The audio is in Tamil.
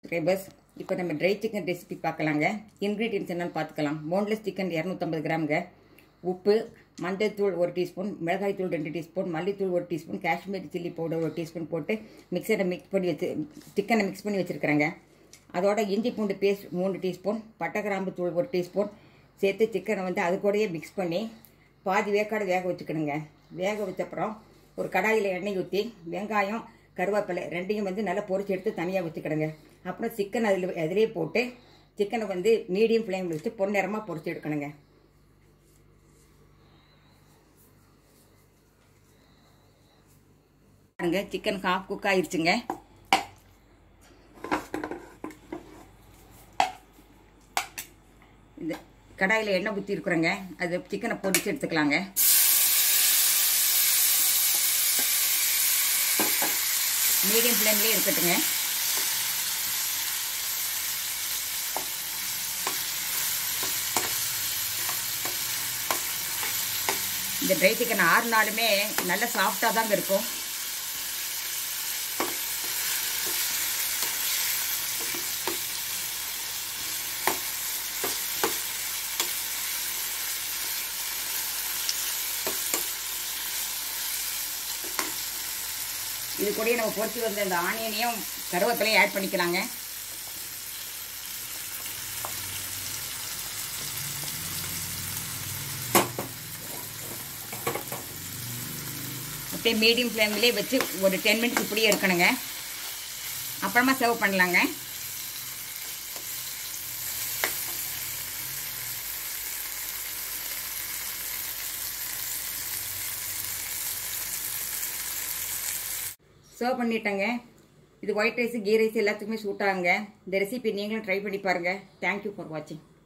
சப்ஸ்கிரைபர்ஸ் இப்போ நம்ம ட்ரை சிக்கன் ரெசிபி பார்க்கலாங்க இன்க்ரீடியன்ஸ் என்னன்னு பார்த்துக்கலாம் போன்லெஸ் சிக்கன் இரநூத்தம்பது கிராமுங்க உப்பு மஞ்சள்தூள் ஒரு டீஸ்பூன் மிளகாய்த்தூள் ரெண்டு டீஸ்பூன் மல்லித்தூள் ஒரு டீஸ்பூன் காஷ்மீரி சில்லி பவுடர் ஒரு டீஸ்பூன் போட்டு மிக்சரை மிக்ஸ் பண்ணி வச்சு சிக்கனை மிக்ஸ் பண்ணி வச்சுருக்கிறேங்க அதோட இஞ்சி பூண்டு பேஸ்ட் மூணு டீஸ்பூன் பட்டை கிராம்பு தூள் ஒரு டீஸ்பூன் சேர்த்து சிக்கனை வந்து அது கூடயே மிக்ஸ் பண்ணி பாதி வேக்காடு வேக வச்சுக்கணுங்க வேக வச்சப்புறம் ஒரு கடாயில் எண்ணெய் ஊற்றி வெங்காயம் கருவேப்பிலை ரெண்டையும் வந்து நல்லா பொரிச்சு எடுத்து தனியாக வச்சுக்கிடுங்க அப்புறம் சிக்கன் அதில் அதிலே போட்டு சிக்கனை வந்து மீடியம் ஃப்ளேமில் வச்சு பொன்னிறமாக பொரிச்சு எடுக்கணுங்க பாருங்க சிக்கன் ஹாஃப் குக் ஆயிருச்சுங்க இந்த கடாயில் எண்ணெய் ஊற்றி இருக்கிறோங்க அது சிக்கனை பொரிச்சு எடுத்துக்கலாங்க மீடியம் ஃப்ளேம்லேயே இருக்கட்டுங்க இந்த ட்ரை சிக்கன் ஆறு நாளுமே நல்ல சாஃப்டாக தாங்க இருக்கும் இது கூடயே நம்ம பொறிச்சு வந்த இந்த ஆனியனையும் கருவேப்பிலையும் ஆட் பண்ணிக்கலாங்க அப்படியே மீடியம் ஃப்ளேம்லேயே வச்சு ஒரு டென் மினிட்ஸ் இப்படியே இருக்கணுங்க அப்புறமா சர்வ் பண்ணலாங்க சர்வ் பண்ணிட்டேங்க இது ஒயிட் ரைஸ் கீ ரைஸ் எல்லாத்துக்குமே சூட் ஆகுங்க இந்த ரெசிபி நீங்களும் ட்ரை பண்ணி பாருங்கள் தேங்க்யூ ஃபார் வாட்சிங்